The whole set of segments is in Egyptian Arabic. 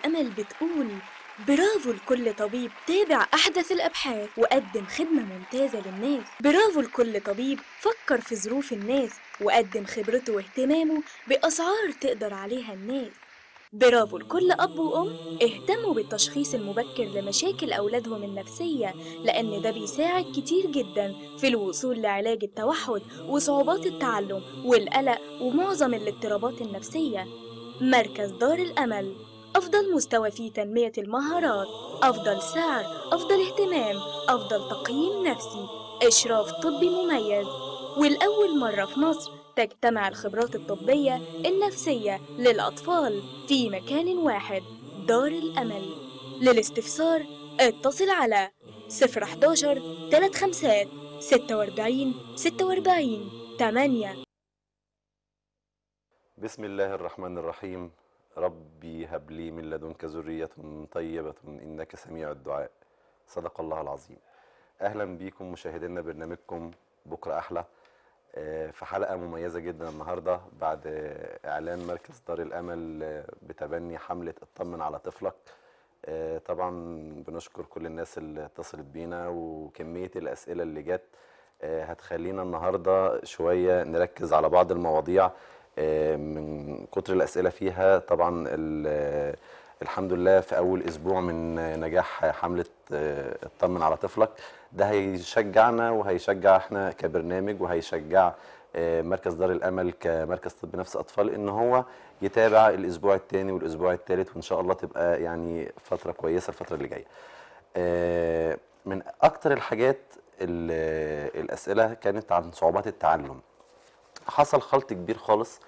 الأمل بتقول برافو لكل طبيب تابع أحدث الأبحاث وقدم خدمة ممتازة للناس برافو لكل طبيب فكر في ظروف الناس وقدم خبرته واهتمامه بأسعار تقدر عليها الناس برافو لكل أب وأم اهتموا بالتشخيص المبكر لمشاكل أولادهم النفسية لأن ده بيساعد كتير جدا في الوصول لعلاج التوحد وصعوبات التعلم والقلق ومعظم الاضطرابات النفسية مركز دار الأمل أفضل مستوى في تنمية المهارات أفضل سعر أفضل اهتمام أفضل تقييم نفسي إشراف طبي مميز والأول مرة في مصر تجتمع الخبرات الطبية النفسية للأطفال في مكان واحد دار الأمل للاستفسار اتصل على 011 3 خمسات 46 46 8 بسم الله الرحمن الرحيم ربي هب لي من لدنك ذرية طيبة إنك سميع الدعاء صدق الله العظيم أهلا بيكم مشاهدينا برنامجكم بكرة أحلى آه، في حلقة مميزة جدا النهاردة بعد آه، إعلان مركز دار الأمل آه، بتبني حملة اطمن على طفلك آه، طبعا بنشكر كل الناس اللي اتصلت بينا وكمية الأسئلة اللي جت آه، هتخلينا النهاردة شوية نركز على بعض المواضيع آه، من كتر الأسئلة فيها طبعا ال- الحمد لله في أول أسبوع من نجاح حملة آه، اطمن على طفلك ده هيشجعنا وهيشجع احنا كبرنامج وهيشجع آه، مركز دار الأمل كمركز طب نفس أطفال إن هو يتابع الأسبوع الثاني والأسبوع الثالث وإن شاء الله تبقى يعني فترة كويسة الفترة اللي جاية. آه، من أكتر الحاجات ال- الأسئلة كانت عن صعوبات التعلم. حصل خلط كبير خالص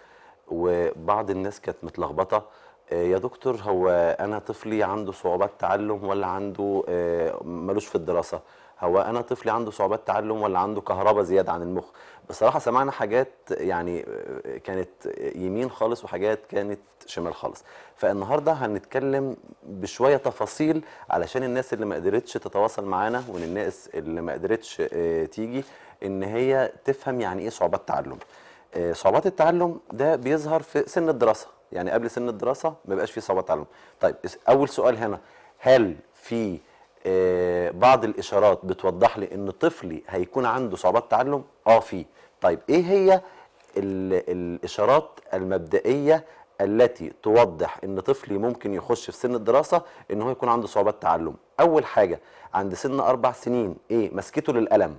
وبعض الناس كانت متلخبطه آه، يا دكتور هو انا طفلي عنده صعوبات تعلم ولا عنده آه، ملوش في الدراسه هو انا طفلي عنده صعوبات تعلم ولا عنده كهرباء زياده عن المخ بصراحه سمعنا حاجات يعني آه، كانت يمين خالص وحاجات كانت شمال خالص فالنهارده هنتكلم بشويه تفاصيل علشان الناس اللي ما قدرتش تتواصل معانا والناس اللي ما قدرتش آه، تيجي ان هي تفهم يعني ايه صعوبات تعلم آه، صعوبات التعلم ده بيظهر في سن الدراسه يعني قبل سن الدراسه ما بيبقاش فيه صعوبات تعلم طيب اس- اول سؤال هنا هل في آه، بعض الاشارات بتوضح لي ان طفلي هيكون عنده صعوبات تعلم اه في طيب ايه هي ال- الاشارات المبدئيه التي توضح ان طفلي ممكن يخش في سن الدراسه ان هو يكون عنده صعوبات تعلم اول حاجه عند سن اربع سنين ايه مسكته للقلم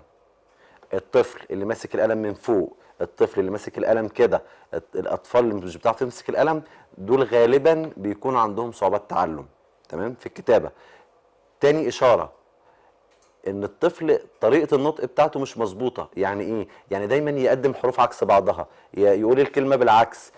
الطفل اللي ماسك القلم من فوق الطفل اللي ماسك القلم كده الت- الاطفال اللي مش بتعرف تمسك القلم دول غالبا بيكون عندهم صعوبات تعلم تمام في الكتابه تاني اشاره ان الطفل طريقه النطق بتاعته مش مظبوطه يعني ايه يعني دايما يقدم حروف عكس بعضها ي- يقول الكلمه بالعكس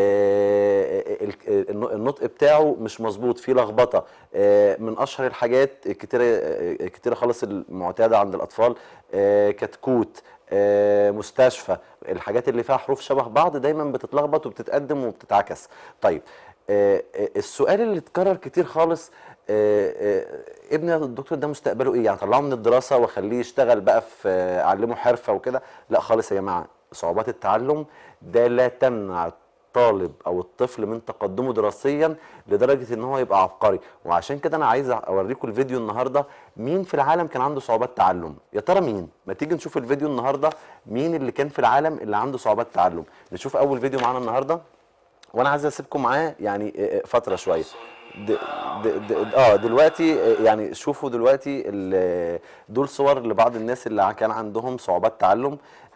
آه، ال- الن- النطق بتاعه مش مظبوط فيه لخبطه آه، من اشهر الحاجات الكتيره آه، الكتيره خالص المعتاده عند الاطفال آه، كتكوت آه، مستشفى الحاجات اللي فيها حروف شبه بعض دايما بتتلخبط وبتتقدم وبتتعكس طيب آه، آه، السؤال اللي اتكرر كتير خالص آه، آه، ابني الدكتور ده مستقبله ايه يعني طلعه من الدراسه واخليه يشتغل بقى في آه، اعلمه حرفه وكده لا خالص يا جماعه صعوبات التعلم ده لا تمنع الطالب او الطفل من تقدمه دراسيا لدرجه ان هو يبقى عبقري وعشان كده انا عايز اوريكم الفيديو النهارده مين في العالم كان عنده صعوبات تعلم يا ترى مين ما تيجي نشوف الفيديو النهارده مين اللي كان في العالم اللي عنده صعوبات تعلم نشوف اول فيديو معانا النهارده وانا عايز اسيبكم معاه يعني آه، آه، فتره شويه د د د اه دلوقتي آه، يعني شوفوا دلوقتي ال- دول صور لبعض الناس اللي كان عندهم صعوبات تعلم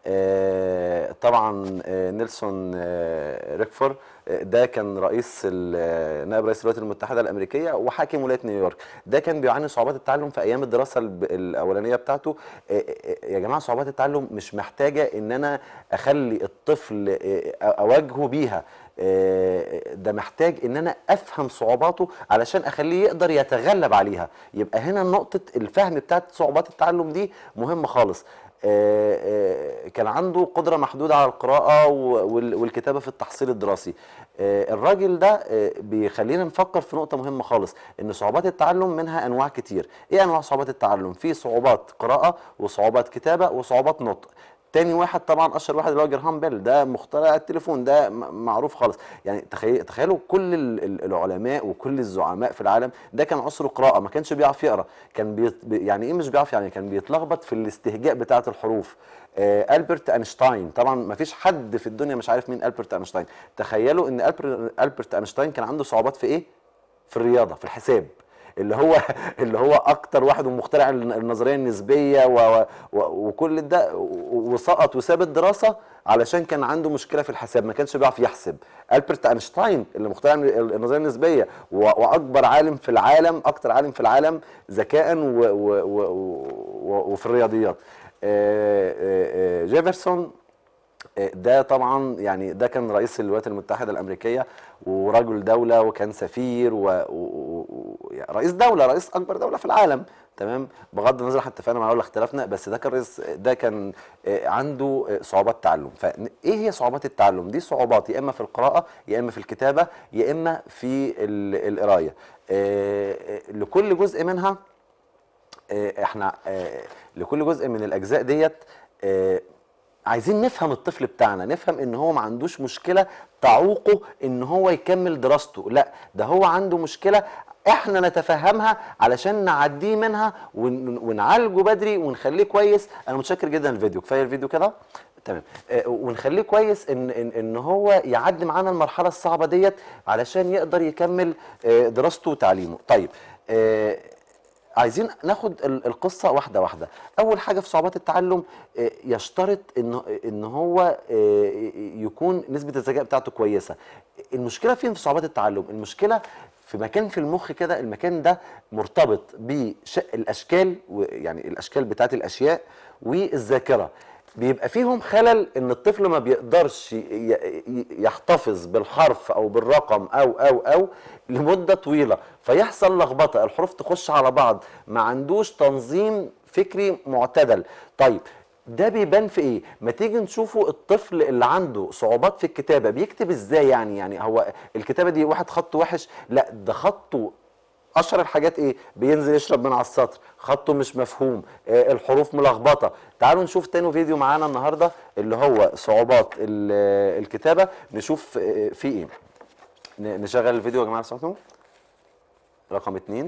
آه، طبعا آه، نيلسون آه، ريكفور آه، ده كان رئيس ال- نائب رئيس الولايات المتحده الامريكيه وحاكم ولايه نيويورك ده كان بيعاني صعوبات التعلم في ايام الدراسه الب- الاولانيه بتاعته آه، آه، يا جماعه صعوبات التعلم مش محتاجه ان انا اخلي الطفل آه، اواجهه بيها آه، ده محتاج ان انا افهم صعوباته علشان اخليه يقدر يتغلب عليها يبقى هنا نقطه الفهم بتاعت صعوبات التعلم دي مهمه خالص آه، آه، كان عنده قدره محدوده على القراءه و- وال- والكتابه في التحصيل الدراسي آه، الراجل ده آه، بيخلينا نفكر في نقطه مهمه خالص ان صعوبات التعلم منها انواع كتير ايه انواع صعوبات التعلم في صعوبات قراءه وصعوبات كتابه وصعوبات نطق تاني واحد طبعا اشهر واحد اللي هو جرهام بيل ده مخترع التليفون ده م- معروف خالص يعني تخيل تخيلوا كل ال- ال- العلماء وكل الزعماء في العالم ده كان عصره قراءه ما كانش بيعرف يقرا كان بيت بي- يعني ايه مش بيعرف يعني كان بيتلخبط في الاستهجاء بتاعه الحروف آه البرت اينشتاين طبعا ما فيش حد في الدنيا مش عارف مين البرت اينشتاين تخيلوا ان البر- البرت اينشتاين كان عنده صعوبات في ايه في الرياضه في الحساب اللي هو اللي هو اكتر واحد ومخترع النظريه النسبيه و و وكل ده و- وسقط وساب الدراسه علشان كان عنده مشكله في الحساب ما كانش بيعرف يحسب البرت اينشتاين اللي مخترع النظريه النسبيه و- واكبر عالم في العالم اكتر عالم في العالم ذكاء و و و و وفي الرياضيات آه، آه، آه، جيفرسون ده طبعا يعني ده كان رئيس الولايات المتحده الامريكيه ورجل دوله وكان سفير و... و... و... يعني رئيس دوله رئيس اكبر دوله في العالم تمام بغض النظر حتى اتفقنا معاه ولا اختلفنا بس ده كان رئيس ده كان آه، عنده آه، صعوبات تعلم فايه هي صعوبات التعلم دي صعوبات يا اما في القراءه يا اما في الكتابه يا اما في ال- القرايه آه، آه، لكل جزء منها آه، احنا آه، لكل جزء من الاجزاء ديت آه، عايزين نفهم الطفل بتاعنا نفهم ان هو ما عندوش مشكله تعوقه ان هو يكمل دراسته لا ده هو عنده مشكله احنا نتفهمها علشان نعديه منها ون- ونعالجه بدري ونخليه كويس انا متشكر جدا الفيديو كفايه الفيديو كده تمام آه، ونخليه كويس ان ان ان هو يعدي معانا المرحله الصعبه ديت علشان يقدر يكمل آه، دراسته وتعليمه طيب آه، عايزين ناخد ال- القصه واحده واحده اول حاجه في صعوبات التعلم آه، يشترط ان ان هو آه، يكون نسبه الذكاء بتاعته كويسه المشكله فين في صعوبات التعلم المشكله في مكان في المخ كده المكان ده مرتبط بشق الاشكال و- يعني الاشكال بتاعت الاشياء والذاكره بيبقى فيهم خلل ان الطفل ما بيقدرش ي- ي- يحتفظ بالحرف او بالرقم او او او لمده طويله فيحصل لخبطه الحروف تخش على بعض ما عندوش تنظيم فكري معتدل طيب ده بيبان في ايه ما تيجي نشوفوا الطفل اللي عنده صعوبات في الكتابه بيكتب ازاي يعني يعني هو الكتابه دي واحد خطه وحش لا ده خطه اشهر الحاجات ايه بينزل يشرب من على السطر خطه مش مفهوم آه الحروف ملخبطه تعالوا نشوف تاني فيديو معانا النهارده اللي هو صعوبات ال- آه، الكتابه نشوف آه، فيه ايه ن- نشغل الفيديو يا جماعه لو سمحتوا رقم اتنين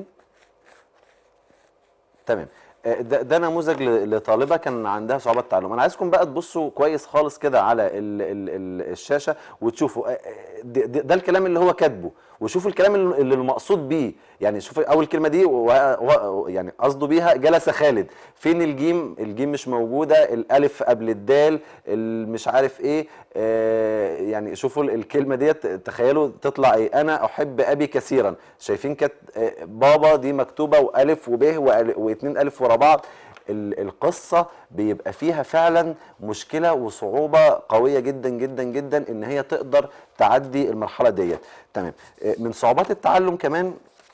تمام آه، ده, ده نموذج ل- لطالبه كان عندها صعوبات تعلم انا عايزكم بقى تبصوا كويس خالص كده على ال ال ال الشاشه وتشوفوا آه، آه، ده, ده ده الكلام اللي هو كاتبه وشوفوا الكلام اللي اللي المقصود بيه يعني شوف اول كلمه دي و و يعني قصده بيها جلس خالد فين الجيم الجيم مش موجوده الالف قبل الدال ال- مش عارف ايه آه يعني شوفوا ال- الكلمه ديت تخيلوا تطلع ايه انا احب ابي كثيرا شايفين كانت آه، بابا دي مكتوبه والف وب وأل- واتنين الف ورا بعض ال- القصة بيبقى فيها فعلا مشكلة وصعوبة قوية جدا جدا جدا ان هي تقدر تعدي المرحلة ديت تمام آه، من صعوبات التعلم كمان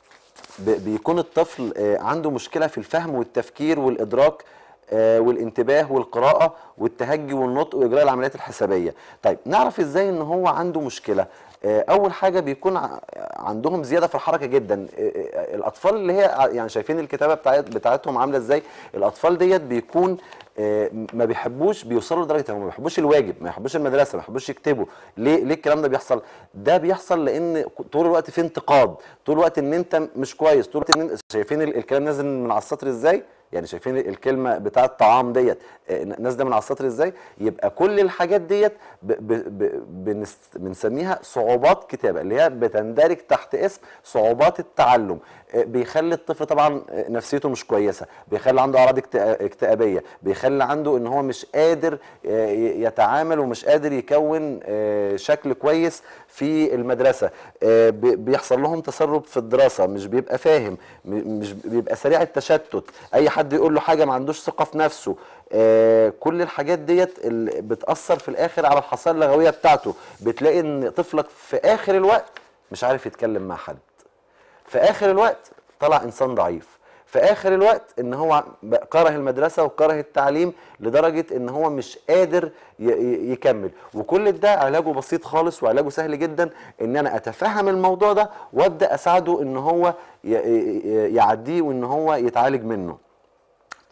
ب- بيكون الطفل آه، عنده مشكلة في الفهم والتفكير والإدراك آه، والانتباه والقراءة والتهجي والنطق وإجراء العمليات الحسابية طيب نعرف إزاي إن هو عنده مشكلة آه، أول حاجة بيكون ع- عندهم زيادة في الحركة جدا آه، آه، الأطفال اللي هي ع- يعني شايفين الكتابة بتاعت بتاعتهم عاملة إزاي الأطفال ديت بيكون آه، ما بيحبوش بيوصلوا لدرجه إنهم ما بيحبوش الواجب ما بيحبوش المدرسه ما بيحبوش يكتبوا ليه ليه الكلام ده بيحصل ده بيحصل لان طول الوقت في انتقاد طول الوقت ان انت مش كويس طول الوقت ان انت شايفين ال- الكلام نازل من على السطر ازاي يعني شايفين الكلمه بتاعه طعام ديت آه، نازله من على السطر ازاي يبقى كل الحاجات ديت ب- ب- ب- بنس- بنسميها صعوبات كتابه اللي هي بتندرج تحت اسم صعوبات التعلم آه، بيخلي الطفل طبعا آه، نفسيته مش كويسه بيخلي عنده اعراض اكت- اكتئابيه بيخلي عنده ان هو مش قادر آه، ي- يتعامل ومش قادر يكون آه، شكل كويس في المدرسه آه، بي- بيحصل لهم تسرب في الدراسه مش بيبقى فاهم م- مش بيبقى سريع التشتت اي حد يقول له حاجه ما عندوش ثقه في نفسه آه، كل الحاجات ديت ال- بتاثر في الاخر على الحصيله اللغويه بتاعته بتلاقي ان طفلك في اخر الوقت مش عارف يتكلم مع حد في اخر الوقت طلع انسان ضعيف في اخر الوقت ان هو بقى كره المدرسه وكره التعليم لدرجه ان هو مش قادر ي- ي- يكمل وكل ده علاجه بسيط خالص وعلاجه سهل جدا ان انا اتفهم الموضوع ده وابدا اساعده ان هو ي- ي- يعديه وان هو يتعالج منه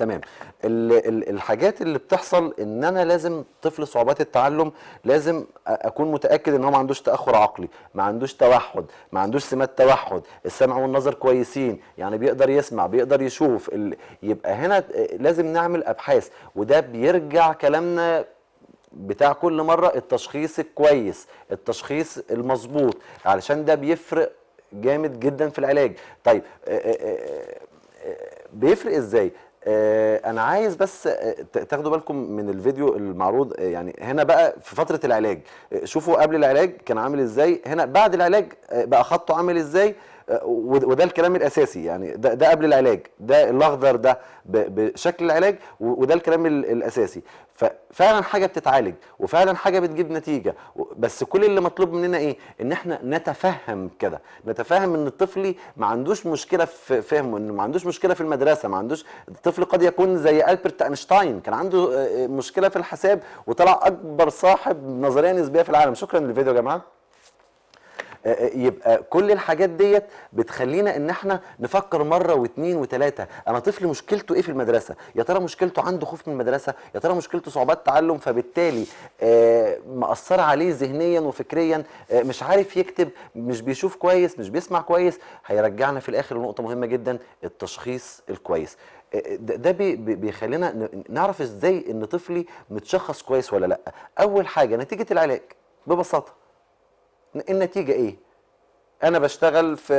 تمام ال- ال- الحاجات اللي بتحصل ان انا لازم طفل صعوبات التعلم لازم أ- اكون متاكد ان هو ما عندوش تاخر عقلي ما عندوش توحد ما عندوش سمات توحد السمع والنظر كويسين يعني بيقدر يسمع بيقدر يشوف ال... يبقى هنا لازم نعمل ابحاث وده بيرجع كلامنا بتاع كل مرة التشخيص الكويس التشخيص المظبوط علشان ده بيفرق جامد جدا في العلاج طيب آه، آه، آه، آه، بيفرق ازاي آه، انا عايز بس آه، ت- تاخدوا بالكم من الفيديو المعروض آه، يعني هنا بقى في فترة العلاج آه، شوفوا قبل العلاج كان عامل ازاي هنا بعد العلاج آه، بقى خطه عامل ازاي آه، وده وده الكلام الاساسي يعني ده, ده قبل العلاج ده الاخضر ده ب- بشكل العلاج و- وده الكلام ال- الاساسي ففعلا حاجه بتتعالج وفعلا حاجه بتجيب نتيجه و- بس كل اللي مطلوب مننا ايه ان احنا نتفهم كده نتفهم ان الطفل ما عندوش مشكله في فهمه انه ما عندوش مشكله في المدرسه ما عندوش الطفل قد يكون زي البرت اينشتاين كان عنده آه، آه، مشكله في الحساب وطلع اكبر صاحب نظريه نسبيه في العالم شكرا للفيديو يا جماعه آه، يبقى كل الحاجات ديت بتخلينا ان احنا نفكر مره واثنين وثلاثه انا طفلي مشكلته ايه في المدرسه يا ترى مشكلته عنده خوف من المدرسه يا ترى مشكلته صعوبات تعلم فبالتالي آه، مأثره عليه ذهنيا وفكريا آه، مش عارف يكتب مش بيشوف كويس مش بيسمع كويس هيرجعنا في الاخر لنقطه مهمه جدا التشخيص الكويس آه، ده ده بي- بي- بيخلينا ن- نعرف ازاي ان طفلي متشخص كويس ولا لا اول حاجه نتيجه العلاج ببساطه النتيجة ايه؟ انا بشتغل في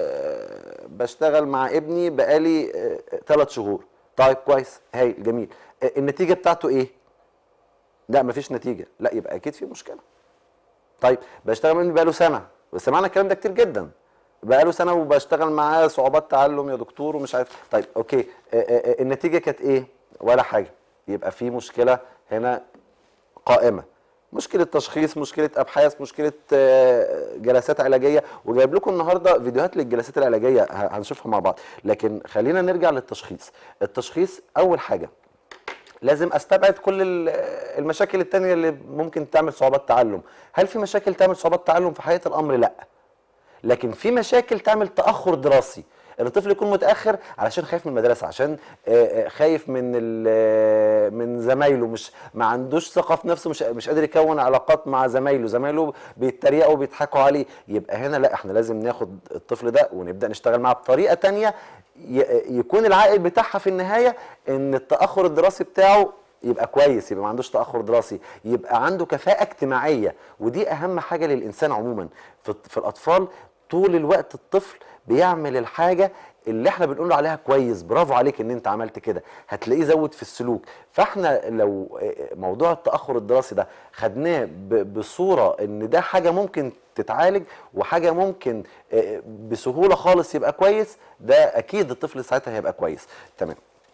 بشتغل مع ابني بقالي ثلاث شهور طيب كويس هايل جميل آه، النتيجة بتاعته ايه؟ لا مفيش نتيجة لا يبقى اكيد في مشكلة طيب بشتغل مع ابني بقاله سنة وسمعنا الكلام ده كتير جدا بقاله سنة وبشتغل معاه صعوبات تعلم يا دكتور ومش عارف طيب اوكي آه، آه، آه، النتيجة كانت ايه؟ ولا حاجة يبقى في مشكلة هنا قائمه مشكله تشخيص مشكله ابحاث مشكله آه، جلسات علاجيه وجايب لكم النهارده فيديوهات للجلسات العلاجيه ه- هنشوفها مع بعض لكن خلينا نرجع للتشخيص التشخيص اول حاجه لازم استبعد كل ال- المشاكل التانية اللي ممكن تعمل صعوبات تعلم هل في مشاكل تعمل صعوبات تعلم في حقيقه الامر لا لكن في مشاكل تعمل تاخر دراسي ان الطفل يكون متاخر علشان خايف من المدرسه عشان آه، آه، خايف من ال- آه، من زمايله مش ما عندوش ثقه في نفسه مش مش قادر يكون علاقات مع زمايله زمايله بيتريقوا وبيضحكوا عليه يبقى هنا لا احنا لازم ناخد الطفل ده ونبدا نشتغل معاه بطريقه تانية ي- يكون العائد بتاعها في النهايه ان التاخر الدراسي بتاعه يبقى كويس يبقى ما عندوش تاخر دراسي يبقى عنده كفاءه اجتماعيه ودي اهم حاجه للانسان عموما في, في الاطفال طول الوقت الطفل بيعمل الحاجه اللي احنا بنقول له عليها كويس برافو عليك ان انت عملت كده هتلاقيه زود في السلوك فاحنا لو آه، موضوع التاخر الدراسي ده خدناه ب- بصوره ان ده حاجه ممكن تتعالج وحاجه ممكن آه، بسهوله خالص يبقى كويس ده اكيد الطفل ساعتها هيبقى كويس تمام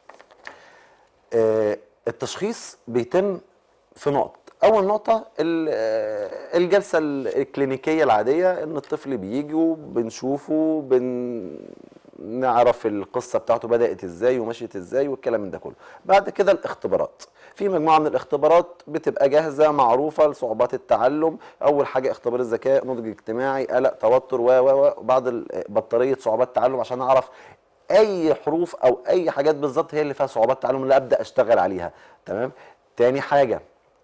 آه، التشخيص بيتم في نقط اول نقطه ال- آه، الجلسه الكلينيكيه العاديه ان الطفل بيجي وبنشوفه بنعرف القصه بتاعته بدات ازاي ومشيت ازاي والكلام من ده كله بعد كده الاختبارات في مجموعه من الاختبارات بتبقى جاهزه معروفه لصعوبات التعلم اول حاجه اختبار الذكاء نضج اجتماعي قلق توتر و و و وبعد ال- بطاريه صعوبات تعلم عشان اعرف اي حروف او اي حاجات بالظبط هي اللي فيها صعوبات تعلم اللي ابدا اشتغل عليها تمام تاني حاجه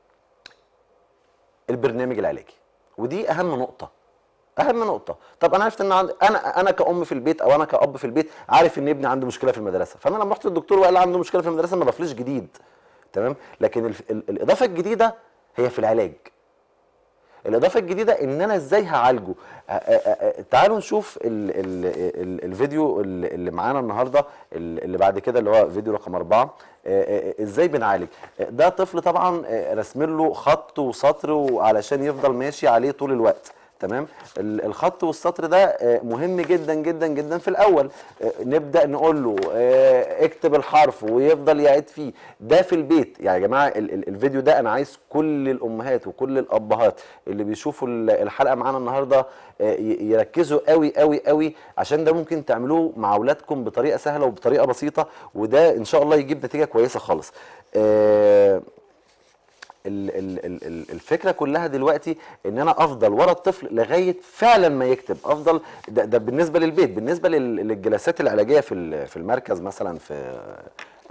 البرنامج العلاجي ودي اهم نقطه اهم نقطه طب انا عرفت ان عند... انا انا كأم في البيت او انا كأب في البيت عارف ان ابني عنده مشكله في المدرسه فانا لما رحت للدكتور وقال لي عنده مشكله في المدرسه ما ضافليش جديد تمام لكن ال... ال... الاضافه الجديده هي في العلاج الاضافه الجديده ان انا ازاي هعالجه آ- آ- آ- تعالوا نشوف ال ال ال الفيديو اللي اللي معانا النهارده ال- اللي بعد كده اللي هو فيديو رقم أربعة آ- آ- ازاي بنعالج آ، ده طفل طبعا آ، رسم له خط وسطر علشان يفضل ماشي عليه طول الوقت تمام ال- الخط والسطر ده آه، مهم جدا جدا جدا في الاول آه، نبدا نقول له آه، اكتب الحرف ويفضل يعيد فيه ده في البيت يعني يا جماعه ال- ال- الفيديو ده انا عايز كل الامهات وكل الابهات اللي بيشوفوا ال- الحلقه معانا النهارده آه، ي- يركزوا قوي قوي قوي عشان ده ممكن تعملوه مع اولادكم بطريقه سهله وبطريقه بسيطه وده ان شاء الله يجيب نتيجه كويسه خالص آه، ال- ال- ال- ال- الفكره كلها دلوقتي ان انا افضل ورا الطفل لغايه فعلا ما يكتب افضل ده, ده بالنسبه للبيت بالنسبه لل- للجلسات العلاجيه في ال- في المركز مثلا في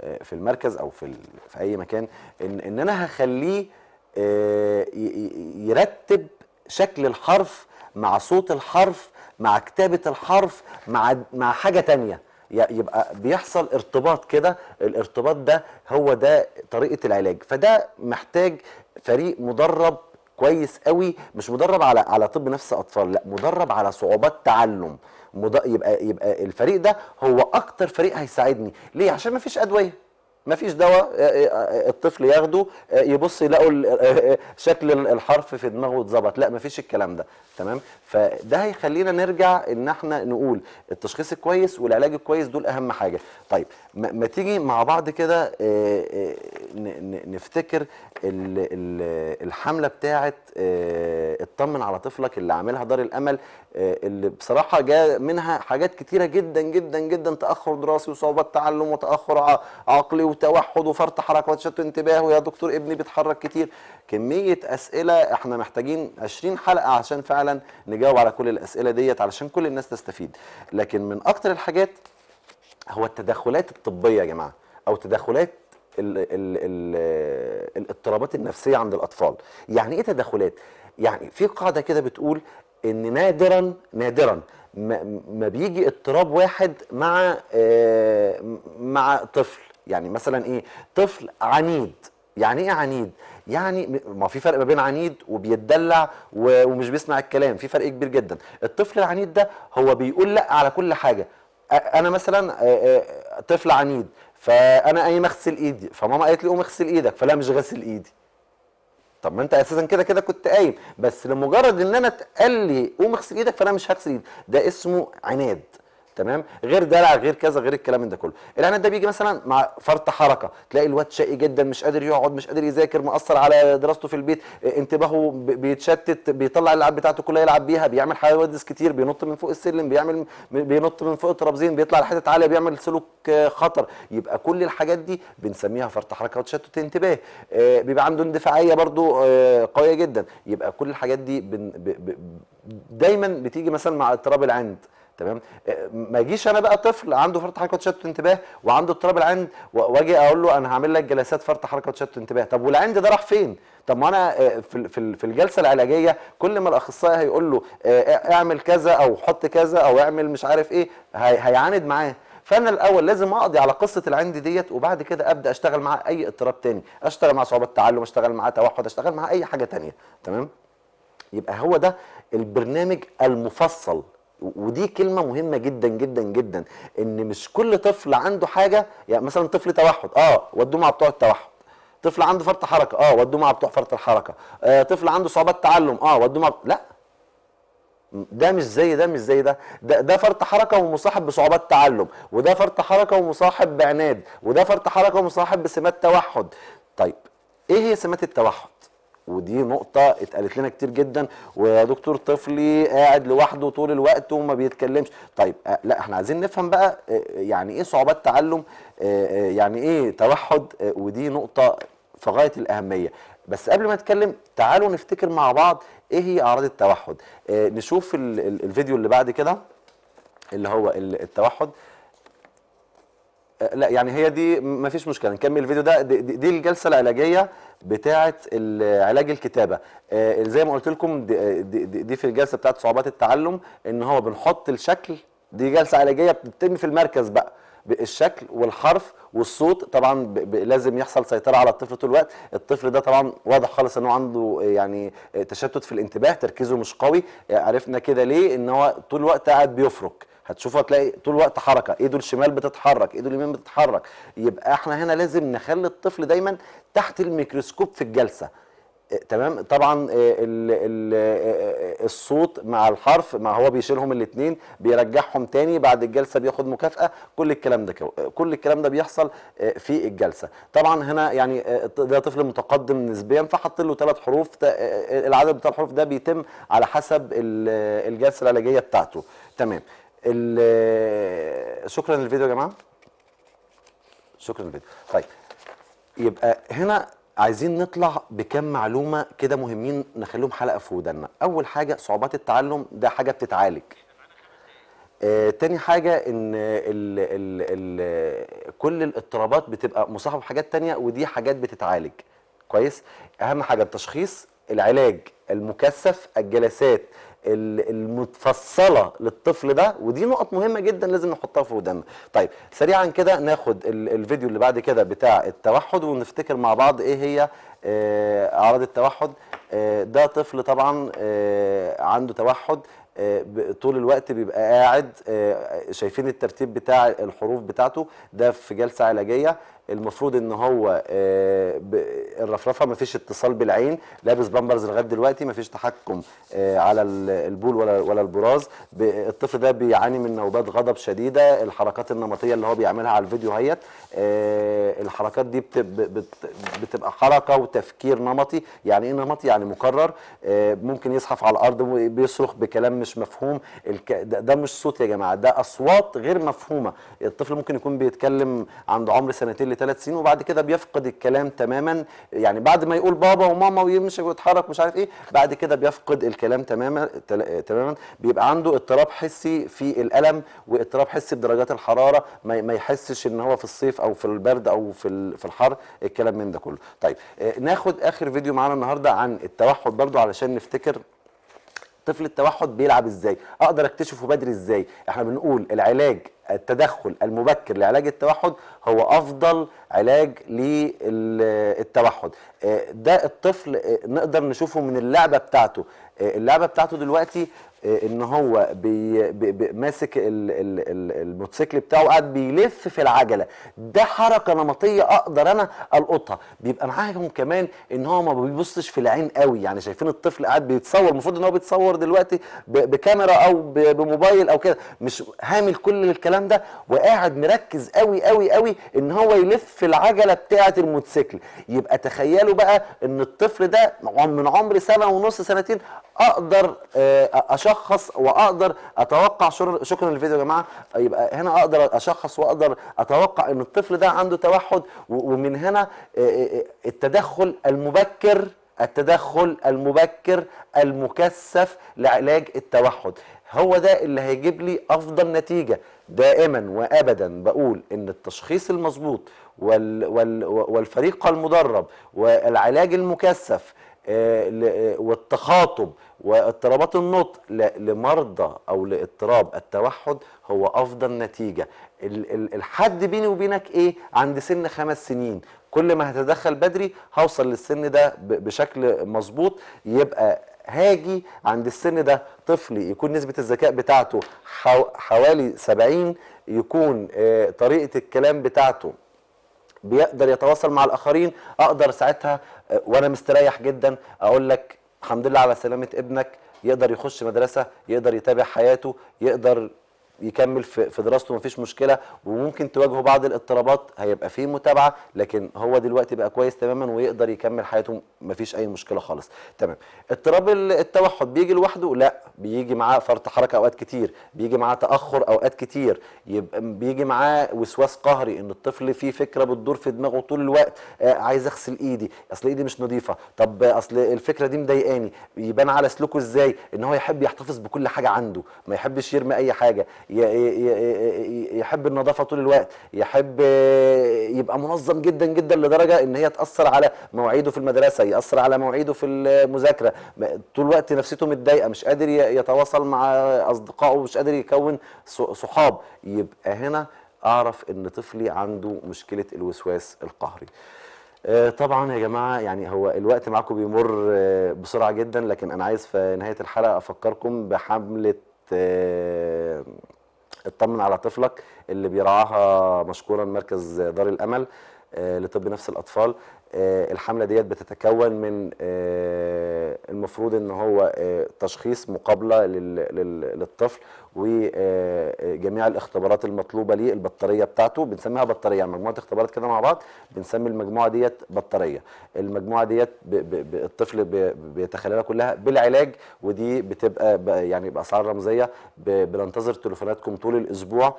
آه، في المركز او في ال- في اي مكان ان ان انا هخليه آه، ي- ي- يرتب شكل الحرف مع صوت الحرف مع كتابة الحرف مع مع حاجة تانية ي- يبقى بيحصل ارتباط كده الارتباط ده هو ده طريقة العلاج فده محتاج فريق مدرب كويس قوي مش مدرب على على طب نفس اطفال لا مدرب على صعوبات تعلم مد... يبقى يبقى الفريق ده هو اكتر فريق هيساعدني ليه عشان ما فيش ادويه ما فيش دواء آه، آه، الطفل ياخده آه، يبص يلاقوا ال- آه، آه، شكل ال- الحرف في دماغه اتظبط لا ما فيش الكلام ده تمام فده هيخلينا نرجع ان احنا نقول التشخيص الكويس والعلاج الكويس دول اهم حاجه طيب ما ما تيجي مع بعض كده آه، آه، ن- ن- نفتكر ال- ال- الحمله بتاعه آه، اطمن على طفلك اللي عاملها دار الامل آه، اللي بصراحه جاء منها حاجات كتيره جدا جدا جدا تاخر دراسي وصعوبات تعلم وتاخر ع- عقلي وتوحد وفرط حركه وتشتت انتباه ويا دكتور ابني بيتحرك كتير كميه اسئله احنا محتاجين 20 حلقه عشان فعلا نجاوب على كل الاسئله ديت علشان كل الناس تستفيد لكن من اكتر الحاجات هو التدخلات الطبيه يا جماعه او تدخلات ال ال ال الاضطرابات النفسيه عند الاطفال يعني ايه تدخلات يعني في قاعده كده بتقول ان نادرا نادرا ما, ما بيجي اضطراب واحد مع آه، مع طفل يعني مثلا ايه طفل عنيد يعني ايه عنيد يعني م- ما في فرق ما بين عنيد وبيتدلع و- ومش بيسمع الكلام في فرق كبير جدا الطفل العنيد ده هو بيقول لا على كل حاجه أ- انا مثلا آه، آه، طفل عنيد فانا قايم اغسل ايدي فماما قالت لي قوم اغسل ايدك فلا مش غاسل ايدي طب ما انت اساسا كده كده كنت قايم بس لمجرد ان انا اتقال لي قوم اغسل ايدك فانا مش هغسل ايدي ده اسمه عناد تمام غير دلع غير كذا غير الكلام من ده كله العناد ده بيجي مثلا مع فرط حركه تلاقي الواد شقي جدا مش قادر يقعد مش قادر يذاكر مأثر على دراسته في البيت اه، انتباهه ب- بيتشتت بيطلع الالعاب بتاعته كلها يلعب بيها بيعمل حوادث كتير بينط من فوق السلم بيعمل بينط من فوق الترابزين بيطلع لحتت عاليه بيعمل سلوك اه، خطر يبقى كل الحاجات دي بنسميها فرط حركه وتشتت انتباه اه، بيبقى عنده اندفاعيه برضو اه، قويه جدا يبقى كل الحاجات دي بن ب ب دايما بتيجي مثلا مع اضطراب العند تمام آه، ما اجيش انا بقى طفل عنده فرط حركه وتشتت انتباه وعنده اضطراب العند و- واجي اقول له انا هعمل لك جلسات فرط حركه وتشتت انتباه طب والعند ده راح فين طب ما انا آه، في ال- في ال- في الجلسه العلاجيه كل ما الاخصائي هيقول له آه، اعمل كذا او حط كذا او اعمل مش عارف ايه هي- هيعاند معاه فانا الاول لازم اقضي على قصه العند ديت وبعد كده ابدا اشتغل مع اي اضطراب تاني اشتغل مع صعوبات تعلم اشتغل مع توحد اشتغل مع اي حاجه تانية تمام يبقى هو ده البرنامج المفصل ودي كلمة مهمة جدا جدا جدا ان مش كل طفل عنده حاجة يعني مثلا طفل توحد اه ودوه مع بتوع التوحد طفل عنده فرط حركة اه ودوه مع بتوع فرط الحركة آه طفل عنده صعوبات تعلم اه ودوه مع لا ده مش زي ده مش زي ده ده, ده فرط حركه ومصاحب بصعوبات تعلم وده فرط حركه ومصاحب بعناد وده فرط حركه ومصاحب بسمات توحد طيب ايه هي سمات التوحد ودي نقطة اتقالت لنا كتير جدا ويا دكتور طفلي قاعد لوحده طول الوقت وما بيتكلمش طيب آه، لا احنا عايزين نفهم بقى آه، يعني ايه صعوبات تعلم آه، آه، يعني ايه توحد آه، ودي نقطة في غاية الأهمية بس قبل ما نتكلم تعالوا نفتكر مع بعض ايه هي اعراض التوحد آه، نشوف ال- ال- الفيديو اللي بعد كده اللي هو ال- التوحد آه، لا يعني هي دي ما فيش مشكله نكمل الفيديو ده دي, دي, دي الجلسه العلاجيه بتاعه ال- علاج الكتابه آه، زي ما قلت لكم دي, دي, دي دي في الجلسه بتاعه صعوبات التعلم ان هو بنحط الشكل دي جلسه علاجيه بتتم في المركز بقى الشكل والحرف والصوت طبعا ب... ب... لازم يحصل سيطره على الطفل طول الوقت الطفل ده طبعا واضح خالص انه عنده يعني تشتت في الانتباه تركيزه مش قوي عرفنا كده ليه ان هو طول الوقت قاعد بيفرك هتشوفه هتلاقي طول الوقت حركه ايده الشمال بتتحرك ايده اليمين بتتحرك يبقى احنا هنا لازم نخلي الطفل دايما تحت الميكروسكوب في الجلسه آه، تمام طبعا آه، ال ال آه، الصوت مع الحرف ما هو بيشيلهم الاثنين بيرجعهم تاني بعد الجلسه بياخد مكافاه كل الكلام ده كو- كل الكلام ده بيحصل آه، في الجلسه طبعا هنا يعني آه، ده طفل متقدم نسبيا فحط له ثلاث حروف تا- آه، العدد بتاع الحروف ده بيتم على حسب ال- الجلسه العلاجيه بتاعته تمام ال- شكرا للفيديو يا جماعه شكرا للفيديو طيب يبقى هنا عايزين نطلع بكم معلومه كده مهمين نخليهم حلقه في ودنا اول حاجه صعوبات التعلم ده حاجه بتتعالج آه، تاني حاجة ان ال ال ال كل الاضطرابات بتبقى مصاحبة بحاجات تانية ودي حاجات بتتعالج كويس اهم حاجة التشخيص العلاج المكثف الجلسات ال- المتفصلة للطفل ده ودي نقط مهمة جدا لازم نحطها في ودنا طيب سريعا كده ناخد ال- الفيديو اللي بعد كده بتاع التوحد ونفتكر مع بعض ايه هي آه، اعراض التوحد آه، ده طفل طبعا آه، عنده توحد آه، ب- طول الوقت بيبقى قاعد آه، شايفين الترتيب بتاع الحروف بتاعته ده في جلسة علاجية المفروض ان هو آه، ب- الرفرفه مفيش اتصال بالعين لابس بامبرز لغايه دلوقتي مفيش تحكم آه، على ال- البول ولا ولا البراز ب- الطفل ده بيعاني من نوبات غضب شديده الحركات النمطيه اللي هو بيعملها على الفيديو هيت آه، الحركات دي بت- بت- بتبقى حركه وتفكير نمطي يعني ايه نمطي يعني مكرر آه، ممكن يزحف على الارض وبيصرخ بكلام مش مفهوم الك... ده, ده مش صوت يا جماعه ده اصوات غير مفهومه الطفل ممكن يكون بيتكلم عند عمر سنتين لثلاث سنين وبعد كده بيفقد الكلام تماما يعني بعد ما يقول بابا وماما ويمشي ويتحرك مش عارف ايه بعد كده بيفقد الكلام تماما تل- تماما بيبقى عنده اضطراب حسي في الالم واضطراب حسي بدرجات الحراره ما ما يحسش ان هو في الصيف او في البرد او في ال- في الحر الكلام من ده كله طيب آه، ناخد اخر فيديو معانا النهارده عن التوحد برضو علشان نفتكر طفل التوحد بيلعب ازاي اقدر اكتشفه بدري ازاي احنا بنقول العلاج التدخل المبكر لعلاج التوحد هو افضل علاج للتوحد آه، ده الطفل آه، نقدر نشوفه من اللعبه بتاعته آه، اللعبه بتاعته دلوقتي آه، ان هو بي بي بي ماسك ال- ال- ال- الموتوسيكل بتاعه قاعد بيلف في العجله ده حركه نمطيه اقدر انا القطها بيبقى معاهم كمان ان هو ما بيبصش في العين قوي يعني شايفين الطفل قاعد بيتصور المفروض ان هو بيتصور دلوقتي ب- بكاميرا او ب- بموبايل او كده مش هامل كل الكلام ده وقاعد مركز قوي قوي قوي ان هو يلف العجله بتاعه الموتوسيكل يبقى تخيلوا بقى ان الطفل ده عم- من عمر سنه ونص سنتين اقدر آه، اشخص واقدر اتوقع شر- شكرا للفيديو يا جماعه يبقى هنا اقدر اشخص واقدر اتوقع ان الطفل ده عنده توحد و- ومن هنا آه، آه، التدخل المبكر التدخل المبكر المكثف لعلاج التوحد هو ده اللي هيجيب لي افضل نتيجه دائما وابدا بقول ان التشخيص المظبوط وال وال والفريق المدرب والعلاج المكثف آه، ل- آه، والتخاطب واضطرابات النطق ل- لمرضى او لاضطراب التوحد هو افضل نتيجه ال- ال- الحد بيني وبينك ايه عند سن خمس سنين كل ما هتدخل بدري هوصل للسن ده ب- بشكل مظبوط يبقى هاجي عند السن ده طفلي يكون نسبة الذكاء بتاعته حو- حوالي 70 يكون آه، طريقة الكلام بتاعته بيقدر يتواصل مع الاخرين اقدر ساعتها آه، وانا مستريح جدا اقول لك الحمد لله على سلامه ابنك يقدر يخش مدرسه يقدر يتابع حياته يقدر يكمل في في دراسته مفيش مشكله وممكن تواجهه بعض الاضطرابات هيبقى فيه متابعه لكن هو دلوقتي بقى كويس تماما ويقدر يكمل حياته مفيش اي مشكله خالص تمام اضطراب ال- التوحد بيجي لوحده لا بيجي معاه فرط حركه اوقات كتير بيجي معاه تاخر اوقات كتير يبقى بيجي معاه وسواس قهري ان الطفل فيه فكره بتدور في دماغه طول الوقت آه عايز اغسل ايدي اصل ايدي مش نظيفه طب اصل الفكره دي مضايقاني يبان على سلوكه ازاي ان هو يحب يحتفظ بكل حاجه عنده ما يحبش يرمي اي حاجه ي- ي- ي- يحب النظافه طول الوقت يحب آه، يبقى منظم جدا جدا لدرجه ان هي تاثر على مواعيده في المدرسه ياثر على مواعيده في المذاكره ما- طول الوقت نفسيته متضايقه مش قادر ي- يتواصل مع اصدقائه مش قادر يكون ص- صحاب يبقى هنا اعرف ان طفلي عنده مشكله الوسواس القهري آه، طبعا يا جماعه يعني هو الوقت معاكم بيمر آه، بسرعه جدا لكن انا عايز في نهايه الحلقه افكركم بحمله آه، اطمن على طفلك اللي بيرعاها مشكورا مركز دار الامل آه، لطب نفس الاطفال آه، الحمله ديت بتتكون من آه، المفروض ان هو آه، تشخيص مقابله لل- لل- للطفل وجميع الاختبارات المطلوبه ليه البطاريه بتاعته بنسميها بطاريه يعني مجموعه اختبارات كده مع بعض بنسمي المجموعه ديت بطاريه المجموعه ديت ب- ب- ب- الطفل ب- بيتخللها كلها بالعلاج ودي بتبقى ب- يعني باسعار رمزيه ب- بننتظر تليفوناتكم طول الاسبوع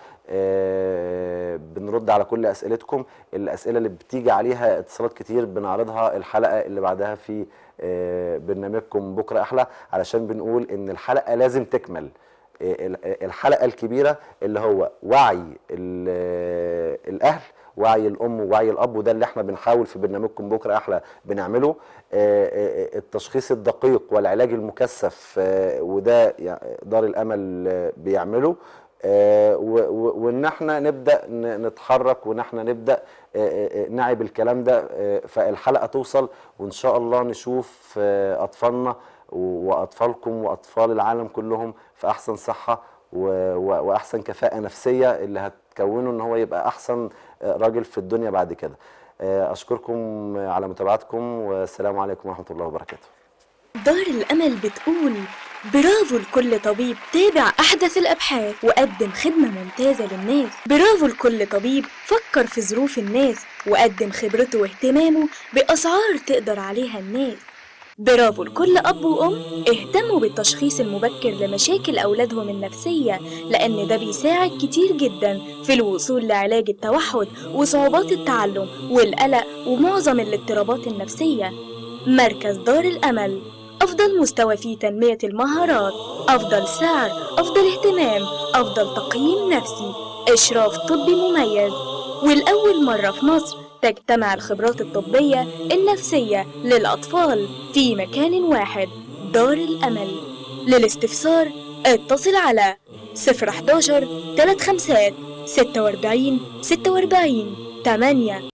آه، بنرد على كل اسئلتكم الاسئله اللي بتيجي عليها اتصالات كتير بنعرضها الحلقه اللي بعدها في آه، برنامجكم بكره احلى علشان بنقول ان الحلقه لازم تكمل ال- الحلقه الكبيره اللي هو وعي ال- الاهل وعي الام ووعي الاب وده اللي احنا بنحاول في برنامجكم بكره احلى بنعمله آه، آه، التشخيص الدقيق والعلاج المكثف آه، وده يع- دار الامل آه، بيعمله آه، و- و- وان احنا نبدا ن- نتحرك وان احنا نبدا آه، آه، نعي بالكلام ده آه، فالحلقه توصل وان شاء الله نشوف آه، اطفالنا و- واطفالكم واطفال العالم كلهم في احسن صحه و- و- واحسن كفاءه نفسيه اللي هتكونه ان هو يبقى احسن آه، راجل في الدنيا بعد كده آه، اشكركم على متابعتكم والسلام عليكم ورحمه الله وبركاته دار الأمل بتقول برافو لكل طبيب تابع أحدث الأبحاث وقدم خدمة ممتازة للناس برافو لكل طبيب فكر في ظروف الناس وقدم خبرته واهتمامه بأسعار تقدر عليها الناس برافو لكل أب وأم اهتموا بالتشخيص المبكر لمشاكل أولادهم النفسية لأن ده بيساعد كتير جدا في الوصول لعلاج التوحد وصعوبات التعلم والقلق ومعظم الاضطرابات النفسية مركز دار الأمل أفضل مستوى في تنمية المهارات أفضل سعر أفضل اهتمام أفضل تقييم نفسي إشراف طبي مميز والأول مرة في مصر تجتمع الخبرات الطبية النفسية للأطفال في مكان واحد دار الأمل للاستفسار اتصل على 011 3 خمسات 46 46 8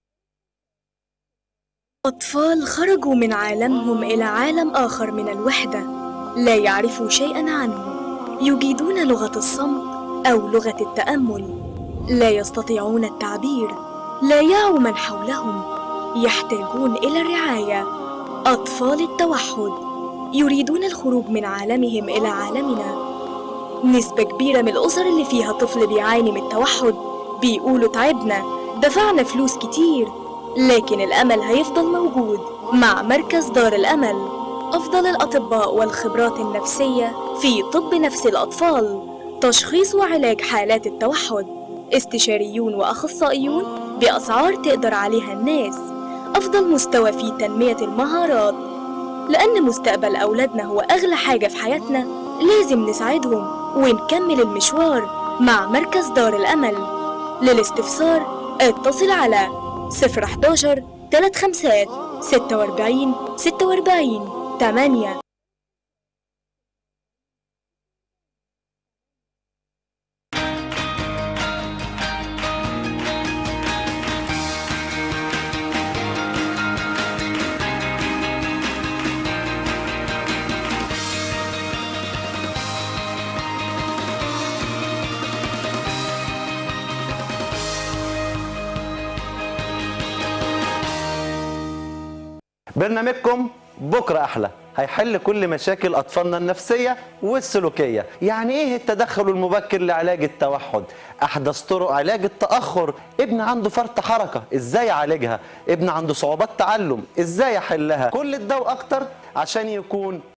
أطفال خرجوا من عالمهم إلى عالم آخر من الوحدة لا يعرفوا شيئا عنه يجيدون لغة الصمت أو لغة التأمل لا يستطيعون التعبير لا يعوا من حولهم يحتاجون إلى الرعاية أطفال التوحد يريدون الخروج من عالمهم إلى عالمنا نسبة كبيرة من الأسر اللي فيها طفل بيعاني من التوحد بيقولوا تعبنا دفعنا فلوس كتير لكن الأمل هيفضل موجود مع مركز دار الأمل أفضل الأطباء والخبرات النفسية في طب نفس الأطفال تشخيص وعلاج حالات التوحد استشاريون وأخصائيون بأسعار تقدر عليها الناس أفضل مستوى في تنمية المهارات لأن مستقبل أولادنا هو أغلى حاجة في حياتنا لازم نساعدهم ونكمل المشوار مع مركز دار الأمل للاستفسار اتصل على 011 3 خمسات 46 46 8 برنامجكم بكرة أحلى هيحل كل مشاكل أطفالنا النفسية والسلوكية يعني إيه التدخل المبكر لعلاج التوحد أحدث طرق علاج التأخر ابن عنده فرط حركة إزاي أعالجها ابن عنده صعوبات تعلم إزاي أحلها كل ده وأكتر عشان يكون